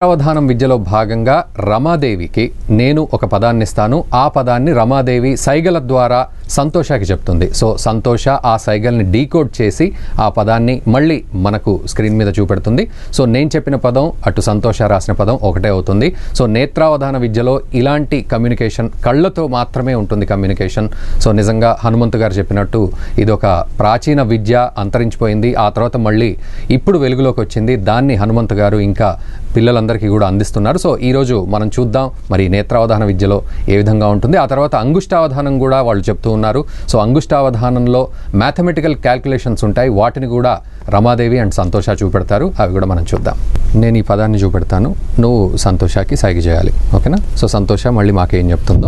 అవధానం విద్యలో భాగంగా రమాదేవికి నేను ఒక పదాన్ని ఇస్తాను ఆ పదాన్ని రమాదేవి సైగల ద్వారా సంతోషాకి చెప్తుంది సో సంతోష ఆ సైగల్ని డీకోడ్ చేసి ఆ పదాన్ని మళ్ళీ మనకు స్క్రీన్ మీద చూపెడుతుంది సో నేను చెప్పిన పదం అటు సంతోష రాసిన పదం ఒకటే అవుతుంది సో నేత్రావధాన విద్యలో ఇలాంటి కమ్యూనికేషన్ కళ్ళతో మాత్రమే ఉంటుంది కమ్యూనికేషన్ సో నిజంగా హనుమంతు గారు చెప్పినట్టు ఇది ఒక ప్రాచీన విద్య అంతరించిపోయింది ఆ తర్వాత మళ్ళీ ఇప్పుడు వెలుగులోకి వచ్చింది దాన్ని హనుమంతు గారు ఇంకా పిల్లలందరికీ కూడా అందిస్తున్నారు సో ఈరోజు మనం చూద్దాం మరి నేత్రావధాన విద్యలో ఏ విధంగా ఉంటుంది ఆ తర్వాత అంగుష్టావధానం కూడా వాళ్ళు చెప్తూ ఉన్నారు సో అంగుష్టావధానంలో మ్యాథమెటికల్ క్యాల్కులేషన్స్ ఉంటాయి వాటిని కూడా రమాదేవి అండ్ సంతోష చూపెడతారు అవి కూడా మనం చూద్దాం నేను ఈ పదాన్ని చూపెడతాను నువ్వు సంతోషాకి సైగ చేయాలి ఓకేనా సో సంతోష మళ్ళీ మాకేం చెప్తుందో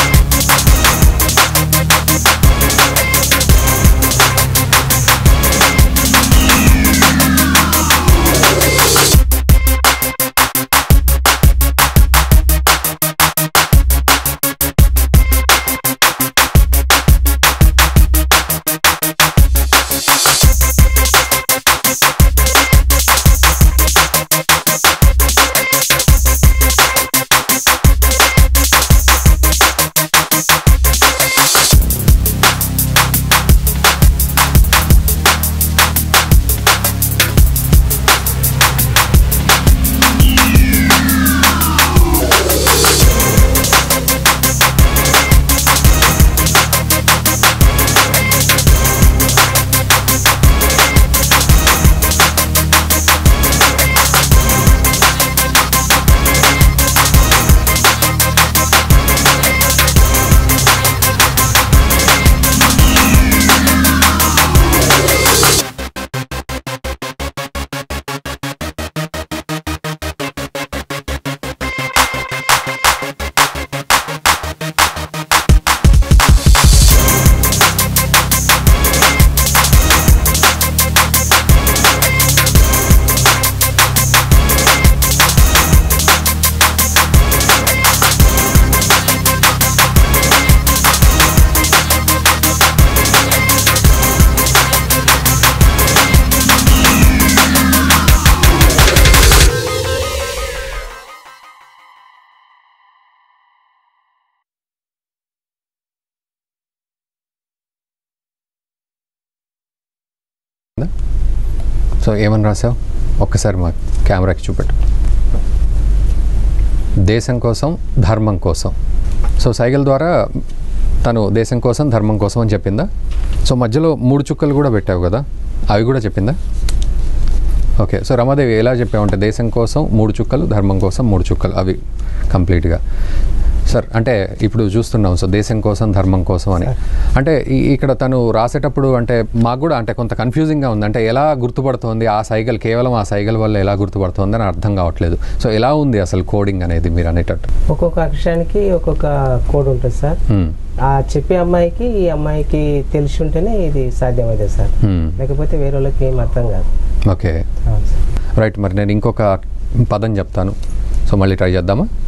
సో ఏమని రాసావు ఒక్కసారి మా కెమెరాకి చూపెట్టు దేశం కోసం ధర్మం కోసం సో సైకిల్ ద్వారా తను దేశం కోసం ధర్మం కోసం అని చెప్పిందా సో మధ్యలో మూడు చుక్కలు కూడా పెట్టావు కదా అవి కూడా చెప్పిందా ఓకే సో రమాదేవి ఎలా చెప్పావంటే దేశం కోసం మూడు చుక్కలు ధర్మం కోసం మూడు చుక్కలు అవి కంప్లీట్గా సార్ అంటే ఇప్పుడు చూస్తున్నాం సో దేశం కోసం ధర్మం కోసం అని అంటే ఈ- ఇక్కడ తను రాసేటప్పుడు అంటే మాకు కూడా అంటే కొంత కన్ఫ్యూజింగ్గా ఉంది అంటే ఎలా గుర్తుపడుతోంది ఆ సైకిల్ కేవలం ఆ సైకిల్ వల్ల ఎలా గుర్తుపడుతోంది అని అర్థం కావట్లేదు సో ఎలా ఉంది అసలు కోడింగ్ అనేది మీరు అనేటట్టు ఒక్కొక్క అక్షరానికి ఒక్కొక్క కోడ్ ఉంటుంది సార్ హ్మ్. ఆ చెప్పే అమ్మాయికి ఈ అమ్మాయికి తెలిసి ఉంటేనే ఇది సాధ్యమవుతుంది సార్ హ్మ్. లేకపోతే వేరే వాళ్ళకి ఏం అర్థం కాదు ఓకే అవును సార్ రైట్ మరి నేను ఇంకొక పదం చెప్తాను సో మళ్ళీ ట్రై చేద్దామా